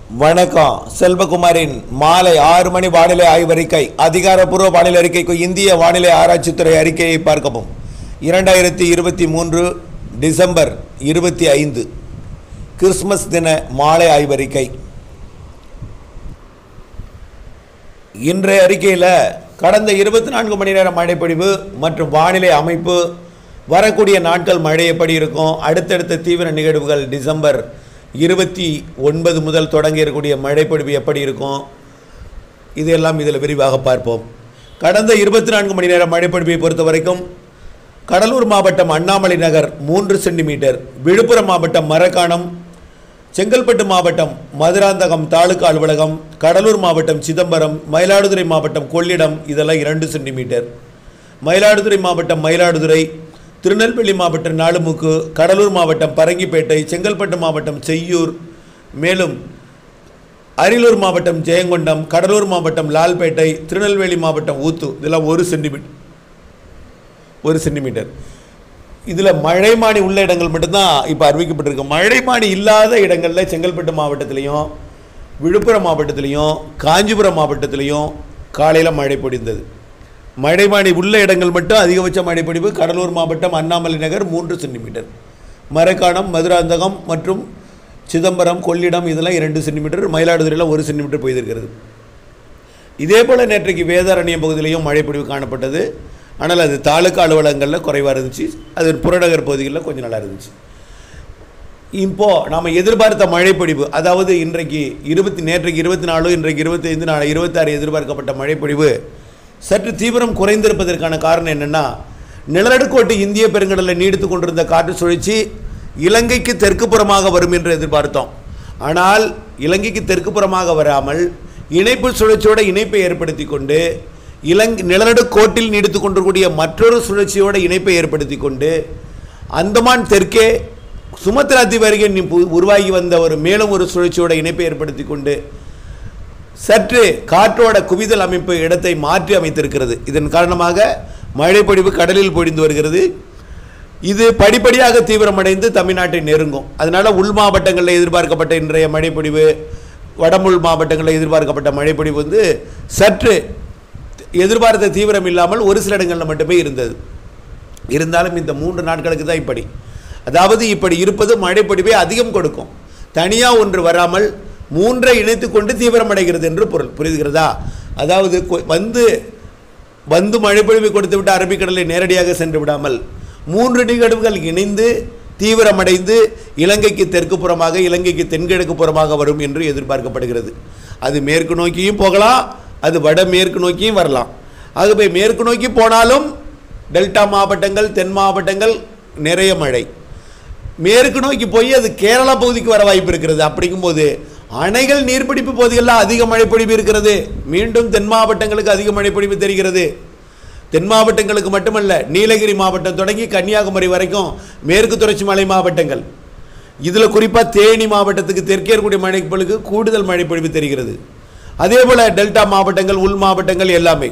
வணக்கம் செல்வகுமாரின் மாலை ஆறு மணி வானிலை ஆய்வறிக்கை அதிகாரப்பூர்வ வானிலை அறிக்கைக்கு இந்திய வானிலை ஆராய்ச்சித்துறை அறிக்கையை பார்க்கவும் இரண்டாயிரத்தி இருபத்தி மூன்று டிசம்பர் இருபத்தி ஐந்து கிறிஸ்மஸ் தின மாலை ஆய்வறிக்கை இன்றைய அறிக்கையில் கடந்த இருபத்தி நான்கு மணி நேர மழைப்பொழிவு மற்றும் வானிலை அமைப்பு வரக்கூடிய நாட்கள் மழை எப்படி இருக்கும் அடுத்தடுத்த தீவிர நிகழ்வுகள் டிசம்பர் இருபத்தி ஒன்பது முதல் தொடங்கி இருக்கக்கூடிய மழைப்பொழிவு எப்படி இருக்கும் இதெல்லாம் இதில் விரிவாக பார்ப்போம் கடந்த இருபத்தி நான்கு மணி நேர மழைப்பொழிவை பொறுத்த வரைக்கும் கடலூர் மாவட்டம் அண்ணாமலை நகர் மூன்று சென்டிமீட்டர் விழுப்புரம் மாவட்டம் மரக்காணம் செங்கல்பட்டு மாவட்டம் மதுராந்தகம் தாலுகா அலுவலகம் கடலூர் மாவட்டம் சிதம்பரம் மயிலாடுதுறை மாவட்டம் கொள்ளிடம் இதெல்லாம் இரண்டு சென்டிமீட்டர் மயிலாடுதுறை மாவட்டம் மயிலாடுதுறை திருநெல்வேலி மாவட்டம் நாலுமுக்கு கடலூர் மாவட்டம் பரங்கிப்பேட்டை செங்கல்பட்டு மாவட்டம் செய்யூர் மேலும் அரியலூர் மாவட்டம் ஜெயங்கொண்டம் கடலூர் மாவட்டம் லால்பேட்டை திருநெல்வேலி மாவட்டம் ஊத்து இதெல்லாம் ஒரு சென்டிமீட்டர் ஒரு சென்டிமீட்டர் இதில் மழைமானி உள்ள இடங்கள் மட்டும்தான் இப்போ அறிவிக்கப்பட்டிருக்கு மழைமானி இல்லாத இடங்களில் செங்கல்பட்டு மாவட்டத்திலையும் விழுப்புரம் மாவட்டத்திலையும் காஞ்சிபுரம் மாவட்டத்திலையும் காலையில் மழை பொழிந்தது மழைமானி உள்ள இடங்கள் மட்டும் அதிகபட்ச மழைப்பொழிவு கடலூர் மாவட்டம் அண்ணாமலை நகர் மூன்று சென்டிமீட்டர் மரக்காணம் மதுராந்தகம் மற்றும் சிதம்பரம் கொள்ளிடம் இதெல்லாம் இரண்டு சென்டிமீட்டர் மயிலாடுதுறையில் ஒரு சென்டிமீட்டர் பெய்திருக்கிறது இதே போல் நேற்றைக்கு வேதாரண்யம் பகுதியிலையும் மழைப்பொழிவு காணப்பட்டது ஆனால் அது தாலுக்கா அலுவலகங்களில் குறைவாக இருந்துச்சு அது புறநகர் பகுதிகளில் கொஞ்சம் நல்லா இருந்துச்சு இப்போது நாம் எதிர்பார்த்த மழைப்பொழிவு அதாவது இன்றைக்கு இருபத்தி நேற்றைக்கு இருபத்தி நாலு இன்றைக்கு இருபத்தி ஐந்து நாலு இருபத்தாறு எதிர்பார்க்கப்பட்ட மழைப்பொழிவு சற்று தீவிரம் குறைந்திருப்பதற்கான காரணம் என்னென்னா நிலநடுக்கோட்டு இந்திய பெருங்கடலில் நீடித்து கொண்டிருந்த காற்று சுழற்சி இலங்கைக்கு தெற்கு புறமாக வரும் என்று எதிர்பார்த்தோம் ஆனால் இலங்கைக்கு தெற்கு புறமாக வராமல் இணைப்பு சுழற்சியோட இணைப்பை ஏற்படுத்தி கொண்டு இலங்கை நிலநடுக்கோட்டில் நீடித்து கொண்டிருக்கூடிய மற்றொரு சுழற்சியோட இணைப்பை ஏற்படுத்தி கொண்டு அந்தமான் தெற்கே சுமத்ரா தீவு அருகே நி- பு- உருவாகி வந்த ஒரு மேலும் ஒரு சுழற்சியோட இணைப்பை ஏற்படுத்தி கொண்டு சற்று காற்றோட குவிதல் அமைப்பு இடத்தை மாற்றி அமைத்திருக்கிறது இதன் காரணமாக மழைப்பொழிவு கடலில் பொழிந்து வருகிறது இது படிப்படியாக தீவிரமடைந்து தமிழ்நாட்டை நெருங்கும் அதனால உள் மாவட்டங்களில் எதிர்பார்க்கப்பட்ட இன்றைய மழைப்பொழிவு வடமுள் மாவட்டங்களில் எதிர்பார்க்கப்பட்ட மழைப்பொழிவு வந்து சற்று எதிர்பார்த்த தீவிரம் இல்லாமல் ஒரு சில இடங்களில் மட்டுமே இருந்தது இருந்தாலும் இந்த மூன்று நாட்களுக்கு தான் இப்படி அதாவது இப்படி இருப்பது மழைப்பொழிவை அதிகம் கொடுக்கும் தனியாக ஒன்று வராமல் மூன்றை இணைத்து கொண்டு தீவிரமடைகிறது என்று பொருள் புரியுதுகிறதா அதாவது கொ- வந்து வந்து மழைப்பொழிவை கொடுத்து விட்டு அரபிக்கடலை நேரடியாக சென்று விடாமல் மூன்று நிகழ்வுகள் இணைந்து தீவிரமடைந்து இலங்கைக்கு தெற்கு புறமாக இலங்கைக்கு தென்கிழக்கு புறமாக வரும் என்று எதிர்பார்க்கப்படுகிறது அது மேற்கு நோக்கியும் போகலாம் அது வடமேற்கு நோக்கியும் வரலாம் ஆகவே மேற்கு நோக்கி போனாலும் டெல்டா மாவட்டங்கள் தென் மாவட்டங்கள் நிறைய மழை மேற்கு நோக்கி போய் அது கேரளா பகுதிக்கு வர வாய்ப்பு இருக்கிறது அப்படிங்கும்போது அணைகள் நீர்பிடிப்பு பகுதிகளில் அதிக மழைப்பொழிவு இருக்கிறது மீண்டும் தென் மாவட்டங்களுக்கு அதிக மழைப்பொழிவு தெரிகிறது தென் மாவட்டங்களுக்கு மட்டுமல்ல நீலகிரி மாவட்டம் தொடங்கி கன்னியாகுமரி வரைக்கும் மேற்கு தொடர்ச்சி மலை மாவட்டங்கள் இதில் குறிப்பாக தேனி மாவட்டத்துக்கு தெற்கே இருக்கக்கூடிய மழைப்பொழிவு கூடுதல் மழைப்பொழிவு தெரிகிறது அதே போல் டெல்டா மாவட்டங்கள் உள் மாவட்டங்கள் எல்லாமே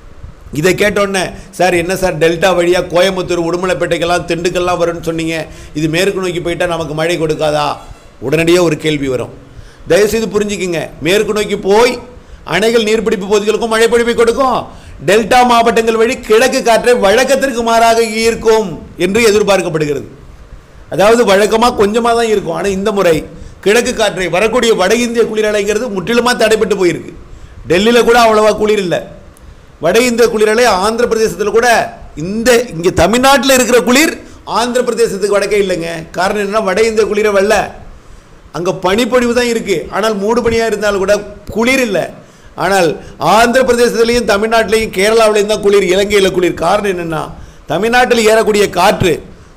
இதை கேட்டோன்னே சார் என்ன சார் டெல்டா வழியாக கோயம்புத்தூர் உடுமலைப்பேட்டைக்கெல்லாம் திண்டுக்கல்லாம் வரும்னு சொன்னீங்க இது மேற்கு நோக்கி போயிட்டால் நமக்கு மழை கொடுக்காதா உடனடியாக ஒரு கேள்வி வரும் தயவுசெய்து புரிஞ்சுக்கிங்க மேற்கு நோக்கி போய் அணைகள் நீர்பிடிப்பு பகுதிகளுக்கும் மழை பொழிவை கொடுக்கும் டெல்டா மாவட்டங்கள் வழி கிழக்கு காற்றை வழக்கத்திற்கு மாறாக ஈர்க்கும் என்று எதிர்பார்க்கப்படுகிறது அதாவது வழக்கமாக கொஞ்சமாக தான் இருக்கும் ஆனால் இந்த முறை கிழக்கு காற்றை வரக்கூடிய வட இந்திய குளிரலைங்கிறது முற்றிலுமாக தடைப்பட்டு போயிருக்கு டெல்லியில் கூட அவ்வளவா குளிர் இல்லை வட இந்திய குளிரலை ஆந்திர பிரதேசத்தில் கூட இந்த இங்கே தமிழ்நாட்டில் இருக்கிற குளிர் ஆந்திர பிரதேசத்துக்கு வடக்கே இல்லைங்க காரணம் என்னன்னா வட இந்திய குளிரை வரல அங்கே பனிப்பொழிவு தான் இருக்குது ஆனால் மூடு பனியாக இருந்தாலும் கூட குளிர் இல்லை ஆனால் ஆந்திர பிரதேசத்துலேயும் தமிழ்நாட்டிலையும் கேரளாவிலையும் தான் குளிர் இலங்கையில் குளிர் காரணம் என்னென்னா தமிழ்நாட்டில் ஏறக்கூடிய காற்று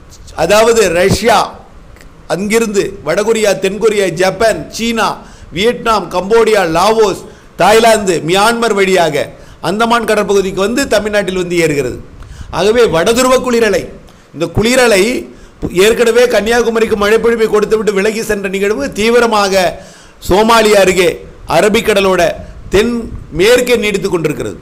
அதாவது ரஷ்யா அங்கிருந்து வடகொரியா தென்கொரியா Japan China Vietnam Cambodia Laos Thailand Myanmar வழியாக அந்தமான் கடற்பகுதிக்கு வந்து தமிழ்நாட்டில் வந்து ஏறுகிறது ஆகவே வடதுருவ குளிரலை இந்த குளிரலை ஏற்கனவே கன்னியாகுமரிக்கு மழைப்பொழிவை கொடுத்துவிட்டு விலகி சென்ற நிகழ்வு தீவிரமாக சோமாலியா அருகே அரபிக்கடலோட தென் மேற்கே நீடித்து கொண்டிருக்கிறது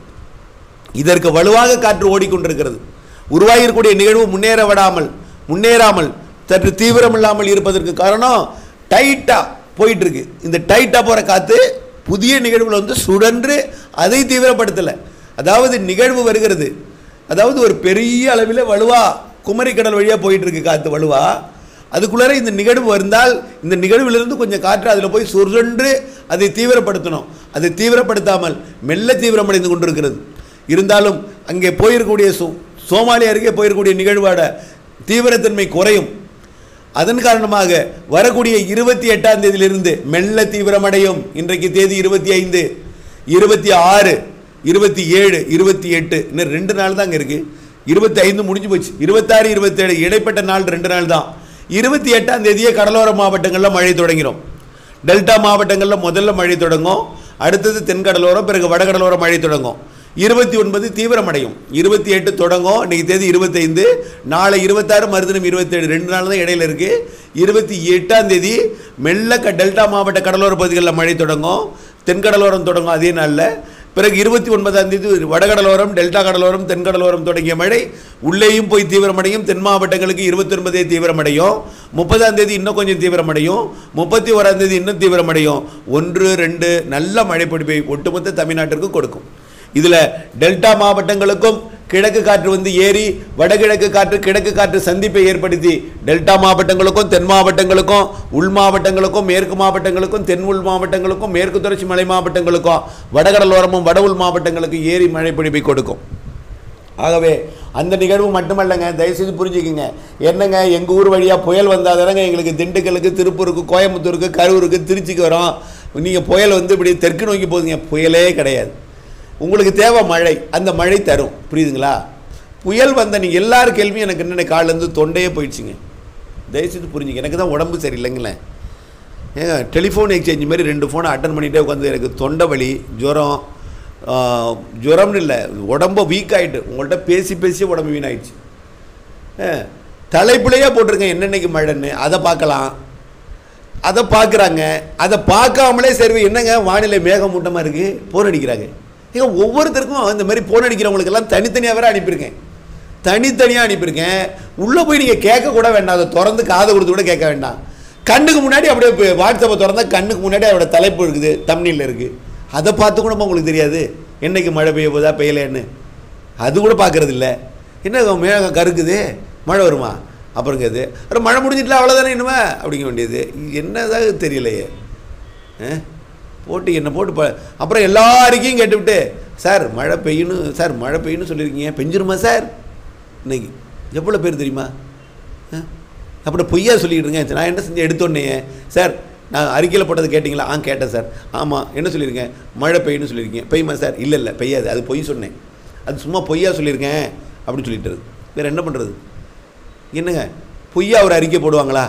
இதற்கு வலுவாக காற்று ஓடிக்கொண்டிருக்கிறது உருவாகியிருக்கக்கூடிய நிகழ்வு முன்னேற விடாமல் முன்னேறாமல் சற்று தீவிரம் இல்லாமல் இருப்பதற்கு காரணம் டைட்டாக போயிட்டுருக்கு இந்த டைட்டாக போகிற காற்று புதிய நிகழ்வுல வந்து சுழன்று அதை தீவிரப்படுத்தலை அதாவது நிகழ்வு வருகிறது அதாவது ஒரு பெரிய அளவில் வலுவா குமரி கடல் வழியாக போயிட்டுருக்கு காற்று வலுவா அதுக்குள்ளார இந்த நிகழ்வு வந்தால் இந்த நிகழ்விலிருந்து கொஞ்சம் காற்று அதில் போய் சுழன்று அதை தீவிரப்படுத்தணும் அதை தீவிரப்படுத்தாமல் மெல்ல தீவிரமடைந்து கொண்டிருக்கிறது இருந்தாலும் அங்கே போயிருக்கக்கூடிய சோ சோமாலி அருகே போயிருக்கக்கூடிய நிகழ்வோட தீவிரத்தன்மை குறையும் அதன் காரணமாக வரக்கூடிய இருபத்தி எட்டாம் தேதியிலிருந்து மெல்ல தீவிரமடையும் இன்றைக்கு தேதி இருபத்தி ஐந்து இருபத்தி ஆறு இருபத்தி ஏழு இருபத்தி எட்டு இன்னும் ரெண்டு நாள் தான் அங்கே இருக்குது இருபத்தி ஐந்து முடிஞ்சு போச்சு இருபத்தாறு இருபத்தேழு இடைப்பட்ட நாள் ரெண்டு நாள் தான் இருபத்தி எட்டாம் தேதியே கடலோர மாவட்டங்களில் மழை தொடங்கிடும் டெல்டா மாவட்டங்களில் முதல்ல மழை தொடங்கும் அடுத்தது தென்கடலோரம் பிறகு வடகடலோரம் மழை தொடங்கும் இருபத்தி ஒன்பது தீவிரமடையும் இருபத்தி எட்டு தொடங்கும் இன்னைக்கு தேதி இருபத்தைந்து நாளை இருபத்தாறு மறுதினம் இருபத்தேழு ரெண்டு நாள் தான் இடையில இருக்கு இருபத்தி எட்டாம் தேதி மெல்ல க டெல்டா மாவட்ட கடலோர பகுதிகளில் மழை தொடங்கும் தென்கடலோரம் தொடங்கும் அதே நாளில் பிறகு இருபத்தி ஒன்பதாம் தேதி வடகடலோரம் டெல்டா கடலோரம் தென்கடலோரம் தொடங்கிய மழை உள்ளேயும் போய் தீவிரமடையும் தென் மாவட்டங்களுக்கு இருபத்தி ஒன்பதே தீவிரமடையும் முப்பதாம் தேதி இன்னும் கொஞ்சம் தீவிரமடையும் முப்பத்தி ஓராம் தேதி இன்னும் தீவிரமடையும் ஒன்று ரெண்டு நல்ல மழைப்பிடிப்பை ஒட்டுமொத்த தமிழ்நாட்டிற்கு கொடுக்கும் இதில் டெல்டா மாவட்டங்களுக்கும் கிழக்கு காற்று வந்து ஏறி வடகிழக்கு காற்று கிழக்கு காற்று சந்திப்பை ஏற்படுத்தி டெல்டா மாவட்டங்களுக்கும் தென் மாவட்டங்களுக்கும் உள் மாவட்டங்களுக்கும் மேற்கு மாவட்டங்களுக்கும் தென் உள் மாவட்டங்களுக்கும் மேற்கு தொடர்ச்சி மலை மாவட்டங்களுக்கும் வடகடலோரமும் வட உள் மாவட்டங்களுக்கு ஏறி மழை பிடிப்பை கொடுக்கும் ஆகவே அந்த நிகழ்வு மட்டுமல்லங்க தயவுசெய்து புரிஞ்சுக்கிங்க என்னங்க எங்கள் ஊர் வழியாக புயல் வந்தால் தானங்க எங்களுக்கு திண்டுக்கலுக்கு திருப்பூருக்கு கோயம்புத்தூருக்கு கரூருக்கு திருச்சிக்கு வரும் நீங்கள் புயல் வந்து இப்படி தெற்கு நோக்கி போகுதுங்க புயலே கிடையாது உங்களுக்கு தேவை மழை அந்த மழை தரும் புரியுதுங்களா புயல் வந்த நீங்கள் எல்லார் கேள்வியும் எனக்கு என்னென்ன காலிலேருந்து தொண்டையே போயிடுச்சுங்க தயவுசெய்து புரிஞ்சுங்க எனக்கு தான் உடம்பு சரியில்லைங்களேன் ஏங்க டெலிஃபோன் எக்ஸ்சேஞ்ச் மாதிரி ரெண்டு ஃபோனை அட்டன் பண்ணிகிட்டே உட்காந்து எனக்கு தொண்டை வலி ஜுரம் ஆ, ஜுரம்னு இல்லை உடம்ப வீக் ஆகிட்டு உங்கள்கிட்ட பேசி பேசி உடம்பு வீணாயிடுச்சு ஆ, தலைப்புலையே போட்டிருக்கேன் என்னென்னைக்கு மழைன்னு அதை பார்க்கலாம் அதை பார்க்குறாங்க அதை பார்க்காமலே சரி என்னங்க வானிலை மேகமூட்டமாக இருக்குது போன் அடிக்கிறாங்க ஏங்க ஒவ்வொருத்தருக்கும் இந்த மாதிரி போன் அடிக்கிறவங்களுக்கெல்லாம் தனித்தனியாக வேற அனுப்பியிருக்கேன் தனித்தனியாக அனுப்பியிருக்கேன் உள்ளே போய் நீங்கள் கேட்க கூட வேண்டாம் அதை திறந்து காதை கொடுத்து கூட கேட்க வேண்டாம் கண்ணுக்கு முன்னாடி அப்படியே இப்போ வாட்ஸ்அப்பை திறந்தா கண்ணுக்கு முன்னாடி அதோட தலைப்பு இருக்குது தம்னியில் இருக்குது அதை பார்த்து கூட உங்களுக்கு தெரியாது என்னைக்கு மழை பெய்ய போதா பெய்யலைன்னு அது கூட பார்க்கறது இல்லை என்ன மேகம் கருக்குது மழை வருமா அப்புறங்கிறது அப்புறம் மழை முடிஞ்சிட்டல அவ்வளோதானே இனிமே அப்படிங்க வேண்டியது என்னதாக தெரியலையே ஆ? போட்டு என்ன போட்டு ப அப்புறம் எல்லாருக்கையும் கேட்டுவிட்டு சார் மழை பெய்யணும் சார் மழை பெய்யணும் சொல்லியிருக்கீங்க பெஞ்சிருமா சார் இன்னைக்கு எவ்வளோ பேர் தெரியுமா ஆ? அப்புறம் பொய்யா சொல்லிக்கிட்டு இருங்க நான் என்ன செஞ்சேன் எடுத்தோடனே சார் நான் அறிக்கையில் போட்டது கேட்டிங்களா ஆ கேட்டேன் சார் ஆமாம் என்ன சொல்லியிருக்கேன் மழை பெய்யணும்னு சொல்லியிருக்கீங்க பெய்யுமா சார் இல்லை இல்லை பெய்யாது அது பொய் சொன்னேன் அது சும்மா பொய்யா சொல்லியிருக்கேன் அப்படின்னு சொல்லிட்டு வேறு என்ன பண்ணுறது என்னங்க பொய்யா ஒரு அறிக்கை போடுவாங்களா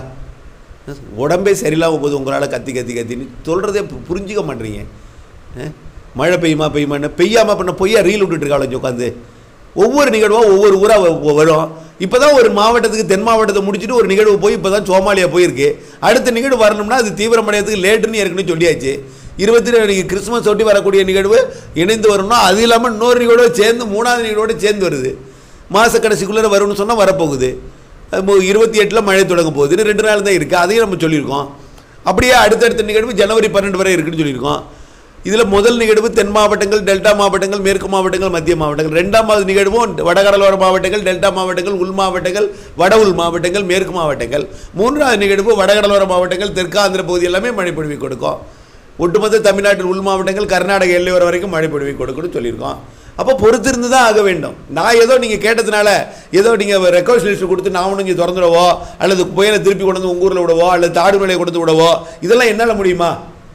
உடம்பே சரியில்லாமல் போகுது உங்களால் கத்தி கத்தி கத்தின்னு சொல்கிறதே பு- புரிஞ்சுக்க மாட்டீங்க அஹ்? மழை பெய்யுமா பெய்யுமான்னு பெய்யாமல் பண்ண பொய்யா ரீல் விட்டுட்டு இருக்காங்க உட்காந்து ஒவ்வொரு நிகழ்வாக ஒவ்வொரு ஊராக வரும் இப்போ தான் ஒரு மாவட்டத்துக்கு தென் மாவட்டத்தை முடிச்சுட்டு ஒரு நிகழ்வு போய் இப்போ தான் சோமாலியா போயிருக்கு அடுத்த நிகழ்வு வரணும்னா அது தீவிரமடையத்துக்கு லேட்டுன்னு ஏற்கனவே சொல்லியாச்சு இருபத்தி ரெண்டு கிறிஸ்மஸ் ஒட்டி வரக்கூடிய நிகழ்வு இணைந்து வரணும்னா அது இல்லாமல் இன்னொரு நிகழ்வோட சேர்ந்து மூணாவது நிகழ்வோட சேர்ந்து வருது மாத கடைசிக்குள்ளே வரும்னு சொன்னால் வரப்போகுது இருபத்தி எட்டில் மழை தொடங்க போகுது இன்னும் ரெண்டு நாள் தான் இருக்குது அதையும் நம்ம சொல்லியிருக்கோம் அப்படியே அடுத்தடுத்த நிகழ்வு ஜனவரி பன்னெண்டு வரை இருக்குன்னு சொல்லியிருக்கோம் இதில் முதல் நிகழ்வு தென் மாவட்டங்கள் டெல்டா மாவட்டங்கள் மேற்கு மாவட்டங்கள் மத்திய மாவட்டங்கள் ரெண்டாவது நிகழ்வும் வடகடலோர மாவட்டங்கள் டெல்டா மாவட்டங்கள் உள் மாவட்டங்கள் வட உள் மாவட்டங்கள் மேற்கு மாவட்டங்கள் மூன்றாவது நிகழ்வு வடகடலோர மாவட்டங்கள் தெற்காந்திர பகுதி எல்லாமே மழை பொழிவை கொடுக்கும் ஒட்டுமொத்த தமிழ்நாட்டில் உள் மாவட்டங்கள் கர்நாடக எல்லையோர வரைக்கும் மழை பொழிவை கொடுக்கணும்னு சொல்லியிருக்கோம் அப்போ பொறுத்திருந்து தான் ஆக வேண்டும் நான் ஏதோ நீங்கள் கேட்டதுனால ஏதோ நீங்கள் ரெக்வஸ்ட் லிஸ்ட் கொடுத்து நான் ஒன்று இங்கே திறந்துடவோ அல்லது புயலை திருப்பி கொண்டு வந்து உங்கள் ஊரில் விடவோ அல்லது தாடு மலையை கொடுத்து விடவோ இதெல்லாம் என்னால் முடியுமா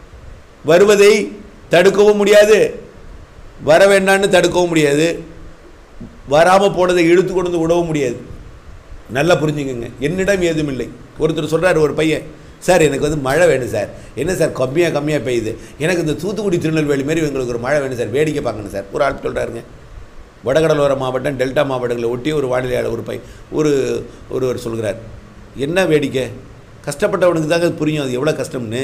வருவதை தடுக்கவும் முடியாது வர வேண்டான்னு தடுக்கவும் முடியாது வராமல் போனதை இழுத்து கொண்டு வந்து விடவும் முடியாது நல்லா புரிஞ்சுக்கங்க என்னிடம் ஏதும் இல்லை ஒருத்தர் சொல்கிறார் ஒரு பையன் சார் எனக்கு வந்து மழை வேணும் சார் என்ன சார் கம்மியாக கம்மியாக பெய்யுது எனக்கு இந்த தூத்துக்குடி திருநெல்வேலி மாரி எங்களுக்கு ஒரு மழை வேணும் சார் வேடிக்கை பார்க்கணும் சார் ஒரு ஆள் சொல்கிறாருங்க வடகடலோர மாவட்டம் டெல்டா மாவட்டங்களை ஒட்டி ஒரு வானிலையாளர் ஒரு பை ஒரு ஒருவர் சொல்கிறார் என்ன வேடிக்கை கஷ்டப்பட்டவனுக்கு தாங்க அது புரியும் அது எவ்வளோ கஷ்டம்னு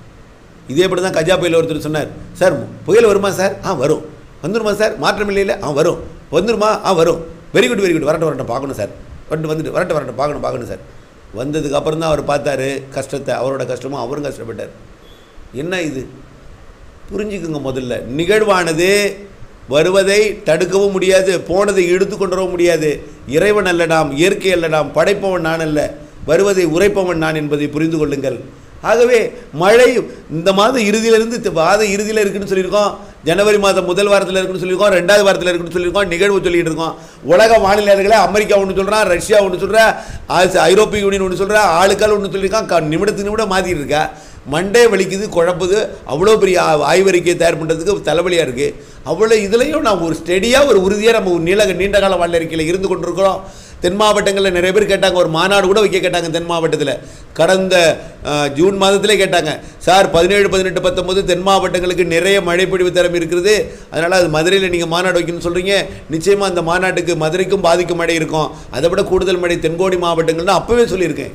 இதே இப்படி தான் கஜா புயல் ஒருத்தர் சொன்னார் சார் புயல் வருமா சார் ஆ வரும் வந்துருமா சார் மாற்றம் இல்லையில ஆ வரும் வந்துருமா ஆ வரும் வெரி குட் வெரி குட் வரட்டும் வரட்டும் பார்க்கணும் சார் வந்துட்டு வந்துட்டு வரட்டும் வரட்டும் பார்க்கணும் பார்க்கணும் சார் வந்ததுக்கு அப்புறம் தான் அவர் பார்த்தாரு கஷ்டத்தை அவரோட கஷ்டமும் அவரும் கஷ்டப்பட்டார் என்ன இது புரிஞ்சுக்குங்க முதல்ல நிகழ்வானது வருவதை தடுக்கவும் முடியாது போனதை இழுத்து கொண்டு வரவும் முடியாது இறைவன் அல்ல நாம் இயற்கை அல்ல நாம் படைப்பவன் நான் அல்ல வருவதை உரைப்பவன் நான் என்பதை புரிந்து கொள்ளுங்கள் ஆகவே மழை இந்த மாதம் இறுதியிலிருந்து தி- மாத இறுதியில் இருக்குன்னு சொல்லியிருக்கோம் ஜனவரி மாதம் முதல் வாரத்தில் இருக்குன்னு சொல்லியிருக்கோம் ரெண்டாவது வாரத்தில் இருக்குன்னு சொல்லியிருக்கோம் நிகழ்வு சொல்லிட்டு இருக்கோம் உலக வானிலையாளர்களே அமெரிக்கா ஒன்று சொல்கிறான் ரஷ்யா ஒன்று சொல்கிறா ஐரோப்பிய யூனியன் ஒன்று சொல்கிறா ஆளுக்கால் ஒன்று சொல்லியிருக்கான் க- நிமிடத்துக்கு நிமிடம் மாற்றிட்டு இருக்கா மண்டே வலிக்குது குழப்புது அவ்வளோ பெரிய ஆ- ஆய்வறிக்கையை தயார் பண்ணுறதுக்கு தலைவலியாக இருக்குது அவ்வளோ இதுலேயும் நான் ஒரு ஸ்டெடியாக ஒரு உறுதியாக நம்ம ஒரு நீள நீண்ட கால வானிலை அறிக்கையில் இருந்து கொண்டிருக்கிறோம் தென் மாவட்டங்களில் நிறைய பேர் கேட்டாங்க ஒரு மாநாடு கூட வைக்க கேட்டாங்க தென் மாவட்டத்தில் கடந்த ஆ, ஜூன் மாதத்திலே கேட்டாங்க சார் பதினேழு பதினெட்டு பத்தொம்போது தென் மாவட்டங்களுக்கு நிறைய மழைப்பொழிவு திறமை இருக்கிறது அதனால் அது மதுரையில் நீங்கள் மாநாடு வைக்கணும்னு சொல்கிறீங்க நிச்சயமாக அந்த மாநாட்டுக்கு மதுரைக்கும் பாதிக்கும் மழை இருக்கும் அதை விட கூடுதல் மழை தென்கோடி மாவட்டங்கள்னு அப்போவே சொல்லியிருக்கேன்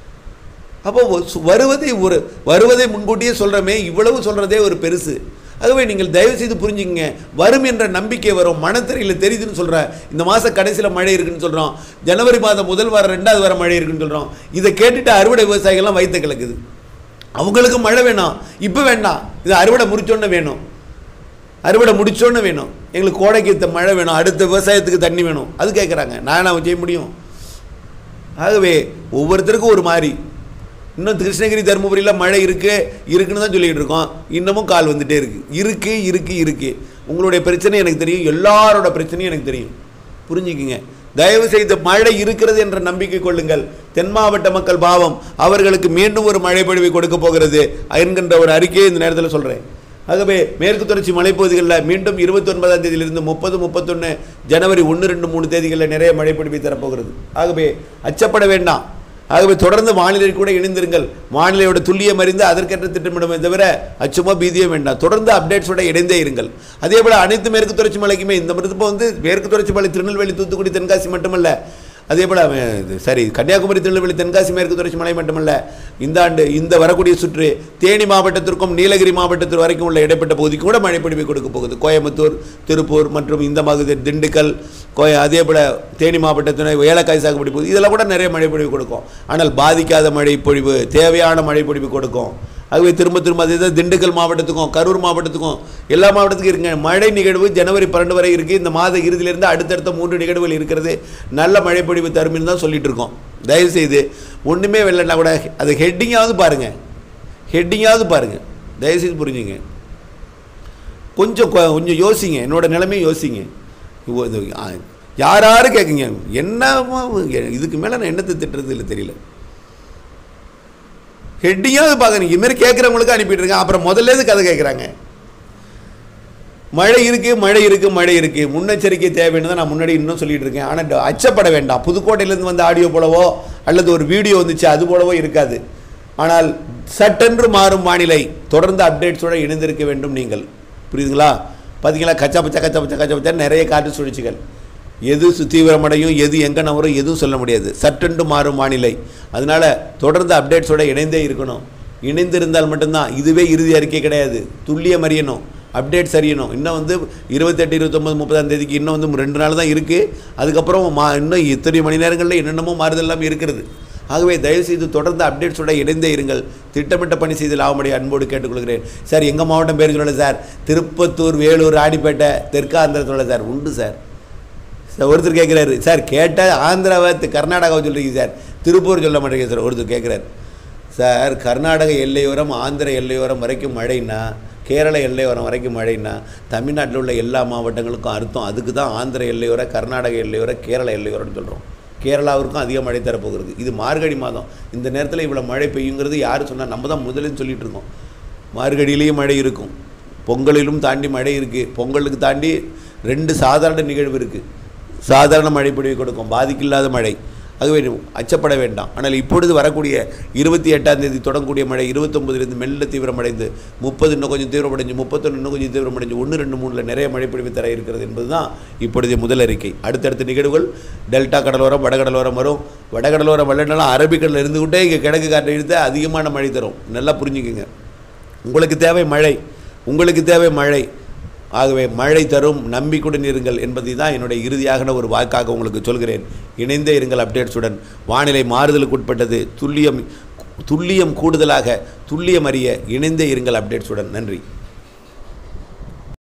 அப்போ ஒ- சு- வருவதை ஒரு வருவதை முன்கூட்டியே சொல்கிறோமே இவ்வளவு சொல்கிறதே ஒரு பெருசு ஆகவே நீங்கள் தயவு செய்து புரிஞ்சுங்க வரும் என்ற நம்பிக்கை வரும் மனத்திரையில் தெரியுதுன்னு சொல்கிறேன் இந்த மாதம் கடைசியில் மழை இருக்குன்னு சொல்கிறோம் ஜனவரி மாதம் முதல் வாரம் ரெண்டாவது வாரம் மழை இருக்குன்னு சொல்கிறோம் இதை கேட்டுட்டு அறுவடை விவசாயிகள்லாம் வயிற்று கிடக்குது அவங்களுக்கு மழை வேணாம் இப்போ வேண்டாம் இது அறுவடை முடிச்சோன்னு வேணும் அறுவடை முடிச்சோன்னு வேணும் எங்களுக்கு கோடைக்கு இந்த மழை வேணும் அடுத்த விவசாயத்துக்கு தண்ணி வேணும் அது கேட்குறாங்க நான் அவன் செய்ய முடியும் ஆகவே ஒவ்வொருத்தருக்கும் ஒரு மாதிரி இன்னும் கிருஷ்ணகிரி தருமபுரியில் மழை இருக்கு இருக்குன்னு தான் சொல்லிட்டு இருக்கோம் இன்னமும் கால் வந்துட்டே இருக்கு இருக்கு இருக்கு இருக்கு உங்களுடைய பிரச்சனை எனக்கு தெரியும் எல்லாரோட பிரச்சனையும் எனக்கு தெரியும் புரிஞ்சுக்குங்க தயவு செய்து மழை இருக்கிறது என்ற நம்பிக்கை கொள்ளுங்கள் தென் மாவட்ட மக்கள் பாவம் அவர்களுக்கு மீண்டும் ஒரு மழை பொழிவை கொடுக்க போகிறது என்கின்ற ஒரு அறிக்கையை இந்த நேரத்தில் சொல்கிறேன் ஆகவே மேற்கு தொடர்ச்சி மலைப்பகுதிகளில் மீண்டும் இருபத்தி ஒன்பதாம் தேதியிலிருந்து முப்பது முப்பத்தொன்று ஜனவரி ஒன்று ரெண்டு மூணு தேதிகளில் நிறைய மழை பொழிவை தரப்போகிறது ஆகவே அச்சப்பட வேண்டாம் ஆகவே தொடர்ந்து வானிலை கூட இணைந்திருங்கள் வானிலையோட துல்லியம் அறிந்து அதற்கேற்ற திட்டமிடுமே தவிர அச்சமோ பீதியோ வேண்டாம் தொடர்ந்து அப்டேட்ஸோட இணைந்தே இருங்கள் அதே போல் அனைத்து மேற்கு தொடர்ச்சி மலைக்குமே இந்த இப்போ வந்து மேற்கு தொடர்ச்சி மலை திருநெல்வேலி தூத்துக்குடி தென்காசி மட்டுமல்ல அதே போல் சரி கன்னியாகுமரி திருநெல்வேலி தென்காசி மேற்கு தொடர்ச்சி மலை மட்டுமல்ல இந்த ஆண்டு இந்த வரக்கூடிய சுற்று தேனி மாவட்டத்திற்கும் நீலகிரி மாவட்டத்திற்கு வரைக்கும் உள்ள இடைப்பட்ட பகுதிக்கு கூட மழை பொழிவை கொடுக்க போகுது கோயம்புத்தூர் திருப்பூர் மற்றும் இந்த மாதிரி திண்டுக்கல் கோய அதே போல் தேனி மாவட்டத்தின ஏலக்காய் சாகுபடி பகுதி இதெல்லாம் கூட நிறைய மழை பொழிவு கொடுக்கும் ஆனால் பாதிக்காத மழை பொழிவு தேவையான மழை பொழிவு கொடுக்கும் ஆகவே திரும்ப திரும்ப அதே தான் திண்டுக்கல் மாவட்டத்துக்கும் கரூர் மாவட்டத்துக்கும் எல்லா மாவட்டத்துக்கும் இருக்குங்க மழை நிகழ்வு ஜனவரி பன்னெண்டு வரை இருக்குது இந்த மாத இறுதியிலிருந்து அடுத்தடுத்த மூன்று நிகழ்வுகள் இருக்கிறது நல்ல மழை பொழிவு தருமின்னு தான் சொல்லிட்டு இருக்கோம் தயவுசெய்து ஒன்றுமே வெள்ளனா கூட அது ஹெட்டிங்காவது பாருங்கள் ஹெட்டிங்காவது பாருங்கள் தயவுசெய்து புரிஞ்சுங்க கொஞ்சம் கொ- கொஞ்சம் யோசிங்க என்னோட நிலைமையும் யோசிங்க இவ்வ- இது, ஆ, யார் யாரும் கேட்குங்க என்னமா இதுக்கு மேலே நான் என்னத்தை திட்டுறது இல்லை தெரியல ஹெட்டிங்காவது பார்க்குறீங்க இதுமாரி கேட்குறவங்களுக்கு அனுப்பிட்டு இருக்கேன் அப்புறம் முதல்ல எது கதை கேட்குறாங்க மழை இருக்கு மழை இருக்கு மழை இருக்கு முன்னெச்சரிக்கை தேவைன்னு தான் நான் முன்னாடி இன்னும் சொல்லிட்டு இருக்கேன் ஆனால் அச்சப்பட வேண்டாம் புதுக்கோட்டையிலேருந்து வந்த ஆடியோ போலவோ அல்லது ஒரு வீடியோ வந்துச்சு அது போலவோ இருக்காது ஆனால் சட்டென்று மாறும் வானிலை தொடர்ந்து அப்டேட்ஸோட இணைந்திருக்க வேண்டும் நீங்கள் புரியுதுங்களா பார்த்தீங்களா கச்சா பச்சா கச்சா பச்சா கச்சா பச்சா நிறைய காற்று சுழற்சிகள் எது சு- தீவிரமடையும் எது எங்கே நவரும் எதுவும் சொல்ல முடியாது சட்டென்று மாறும் வானிலை அதனால தொடர்ந்து அப்டேட்ஸோட இணைந்தே இருக்கணும் இணைந்திருந்தால் மட்டும்தான் இதுவே இறுதி அறிக்கை கிடையாது துல்லியம் அறியணும் அப்டேட்ஸ் அறியணும் இன்னும் வந்து இருபத்தெட்டு இருபத்தொம்பது முப்பதாம் தேதிக்கு இன்னும் வந்து ரெண்டு நாள் தான் இருக்குது அதுக்கப்புறம் மா இன்னும் இத்தனை மணி நேரங்களில் என்னென்னமோ மாறுதெல்லாம் இருக்கிறது ஆகவே தயவுசெய்து தொடர்ந்து அப்டேட்ஸோட இணைந்தே இருங்கள் திட்டமிட்ட பணி செய்து லாபமடைய அன்போடு கேட்டுக்கொள்கிறேன் சார் எங்கள் மாவட்டம் பேர் சொல்லலை சார் திருப்பத்தூர் வேலூர் ராணிப்பேட்டை தெற்காந்திர சொல்லலை சார் உண்டு சார் சார் ஒருத்தர் கேட்குறாரு சார் கேட்டால் ஆந்திராவை தி- கர்நாடகாவை சொல்கிறீங்க சார் திருப்பூர் சொல்ல மாட்டேங்க சார் ஒருத்தர் கேட்குறாரு சார் கர்நாடக எல்லையோரம் ஆந்திர எல்லையோரம் வரைக்கும் மழைன்னா கேரள எல்லையோரம் வரைக்கும் மழைன்னா தமிழ்நாட்டில் உள்ள எல்லா மாவட்டங்களுக்கும் அர்த்தம் அதுக்கு தான் ஆந்திர எல்லையோர கர்நாடக எல்லையோர கேரள எல்லையோரம்னு சொல்கிறோம் கேரளாவிற்கும் அதிக மழை தரப்போகிறது இது மார்கழி மாதம் இந்த நேரத்தில் இவ்வளோ மழை பெய்யுங்கிறது யார் சொன்னால் நம்ம தான் முதலில் சொல்லிட்டு இருக்கோம் மார்கழியிலேயும் மழை இருக்கும் பொங்கலிலும் தாண்டி மழை இருக்குது பொங்கலுக்கு தாண்டி ரெண்டு சாதாரண நிகழ்வு இருக்குது சாதாரண மழை பொழிவை கொடுக்கும் பாதிக்கில்லாத மழை ஆகவே அச்சப்பட வேண்டாம் ஆனால் இப்பொழுது வரக்கூடிய இருபத்தி எட்டாம் தேதி தொடங்கக்கூடிய மழை இருபத்தொம்பதுலேருந்து மெல்ல தீவிரமடைந்து முப்பது இன்னும் கொஞ்சம் தீவிரமடைஞ்சு முப்பத்தொன்று இன்னும் கொஞ்சம் தீவிரமடைஞ்சு ஒன்று ரெண்டு மூணில் நிறைய மழை பொழிவு தர இருக்கிறது என்பது தான் இப்பொழுதைய முதல் அறிக்கை அடுத்தடுத்த நிகழ்வுகள் டெல்டா கடலோரம் வடகடலோரம் வரும் வடகடலோரம் வெள்ளனாலும் அரபிக்கடலில் இருந்துக்கிட்டே இங்கே கிழக்கு காற்றை இழுத்து அதிகமான மழை தரும் நல்லா புரிஞ்சுக்குங்க உங்களுக்கு தேவை மழை உங்களுக்கு தேவை மழை ஆகவே மழை தரும் நம்பிக்கையுடன் இருங்கள் என்பதை தான் என்னுடைய இறுதியாக ஒரு வாக்காக உங்களுக்கு சொல்கிறேன் இணைந்தே இருங்கள் அப்டேட்ஸுடன் வானிலை மாறுதலுக்கு உட்பட்டது துல்லியம் துல்லியம் கூடுதலாக துல்லியம் அறிய இணைந்தே இருங்கள் அப்டேட்ஸுடன் நன்றி